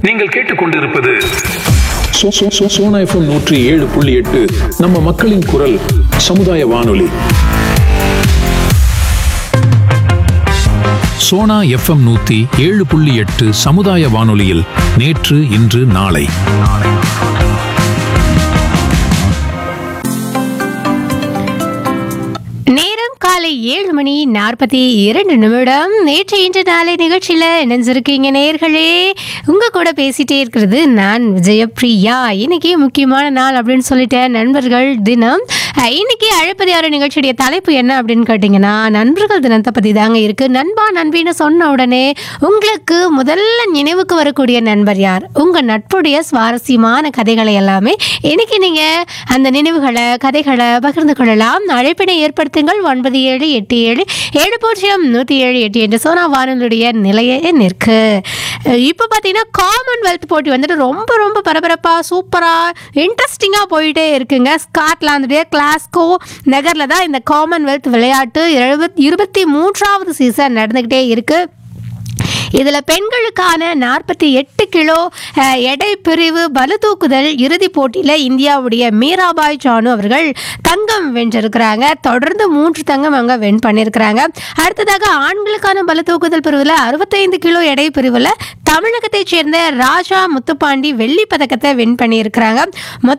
நீங்கள் கேட்டுக்கொண்டிருப்பது சோ- சோ- சோ- சோனா எஃப்எம் நூற்றி ஏழு புள்ளி எட்டு நம்ம மக்களின் குரல் சமுதாய வானொலி சோனா எஃப்எம் நூத்தி ஏழு புள்ளி எட்டு சமுதாய வானொலியில் நேற்று இன்று நாளை நேரம் காலை ஏழு மணி நாற்பத்தி இரண்டு நிமிடம் நேற்று இன்று நாளை நிகழ்ச்சியில் இணைஞ்சிருக்கீங்க நேர்களே உங்க கூட பேசிட்டே இருக்கிறது நான் விஜயப்ரியா இன்னைக்கு முக்கியமான நாள் அப்படின்னு சொல்லிட்டேன் நண்பர்கள் தினம் அஹ், இன்னைக்கு அழைப்பது யாரு நிகழ்ச்சியுடைய தலைப்பு என்ன அப்படின்னு கேட்டிங்கன்னா நண்பர்கள் தினத்தை பற்றி தாங்க இருக்கு நண்பா நண்பின்னு சொன்ன உடனே உங்களுக்கு முதல்ல நினைவுக்கு வரக்கூடிய நண்பர் யார் உங்க நட்புடைய சுவாரஸ்யமான கதைகளை எல்லாமே இன்னைக்கு நீங்க அந்த நினைவுகளை கதைகளை பகிர்ந்து கொள்ளலாம் அழைப்பினை ஏற்படுத்துங்கள் ஒன்பது ஏழு எட்டு ஏழு ஏழு பூஜ்ஜியம் நூற்றி ஏழு எட்டு என்ற சோனா வானொலியுடைய நிலையே நிற்கு இப்போ பார்த்தீங்கன்னா காமன்வெல்த் போட்டி வந்துட்டு ரொம்ப ரொம்ப பரபரப்பாக சூப்பராக இன்ட்ரெஸ்டிங்காக போயிட்டே இருக்குங்க ஸ்காட்லாந்துடைய கிளாஸ்கோ நகரில் தான் இந்த காமன்வெல்த் விளையாட்டு எழுபத் இருபத்தி மூன்றாவது சீசன் நடந்துக்கிட்டே இருக்குது இதில் பெண்களுக்கான நாற்பத்தி எட்டு கிலோ அஹ், எடை பிரிவு பளு தூக்குதல் இறுதிப் போட்டியில் இந்தியாவுடைய மீராபாய் சானு அவர்கள் தங்கம் வென்றிருக்கிறாங்க தொடர்ந்து மூன்று தங்கம் அவங்க வென் பண்ணியிருக்கிறாங்க அடுத்ததாக ஆண்களுக்கான பளு தூக்குதல் பிரிவில் அறுபத்தைந்து கிலோ எடை பிரிவில் தமிழகத்தைச் சேர்ந்த ராஜா முத்துப்பாண்டி வெள்ளி பதக்கத்தை வின் பண்ணியிருக்கிறாங்க மொத்த